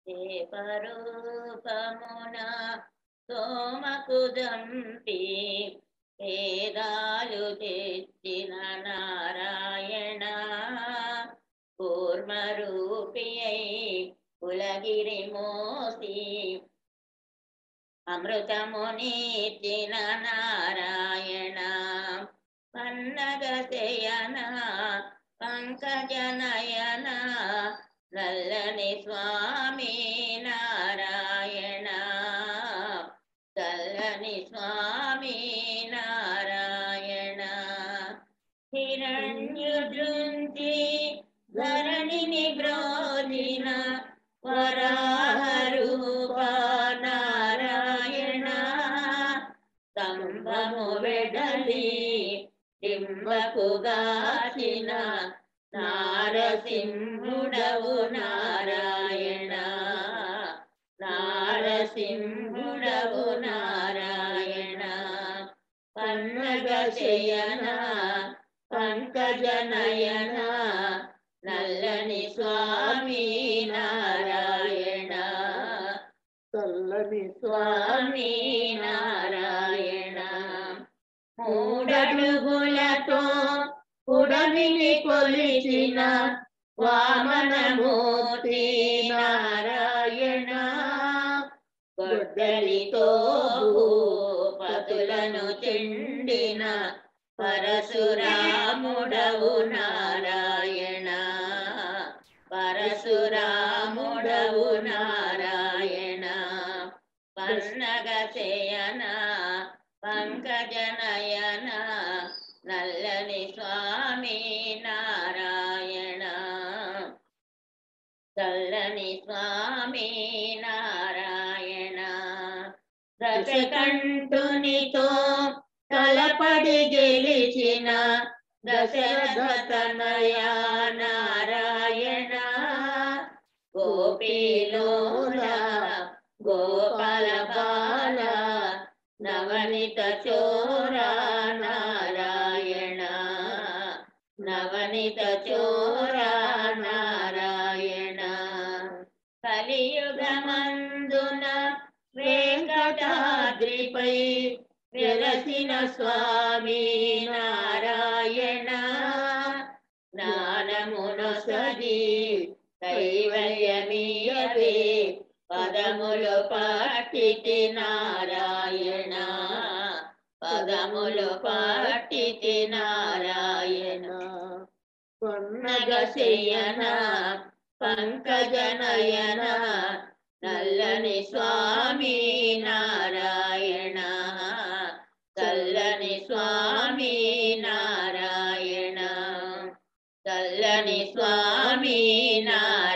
దేవరూపమున సోమకు దంపి వేదాలు తెచ్చిన నారాయణ కూర్మరూపి అయి కులగిరి మోసి అమృతమునిచ్చిన నారాయణ పన్నగ శయన పంకజనయన నల్లని స్వామి నారాయణ చల్లని స్వామి నారాయణ హిరణ్యుజృంజి ధరణిని బ్రోజిన వరాహరూప నారాయణ స్తంభము వెడలి డింబకు గాచిన నారసింహుడవు నారాయణ నారసింహుడవు నారాయణ పన్నగ శయన పంకజనయన నల్లని స్వామి నారాయణ చల్లని స్వామి నారాయణ మూడడుగులతో ఉడమిని కొలిచిన వామనమూర్తి నారాయణ గొడ్డలితో పతులను చెండిన పరశురాముడవు నారాయణ పరశురాముడవు నారాయణ పన్నగ శయన పంకజనయన నల్లని స్వామి నారాయణ చల్లని స్వామి నారాయణ దశకంఠునితో తలపడి గెలిచిన దశరథతనయ నారాయణ గోపీలోల గోపాల బాల నవనిత చోరా నారాయణ నవనిత చోరా నారాయణ కలియుగమందున వెంకటాద్రిపై వెలసిన స్వామి నారాయణ జ్ఞానమునొసగి కైవల్యమీయవే పదములు పట్టితి నారాయణ పదములు పట్టితి నారాయణ పన్నగ నగశయన పంకజనయన నల్లని స్వామి నారాయణ చల్లని స్వామి నారాయణ చల్లని స్వామి నారాయణ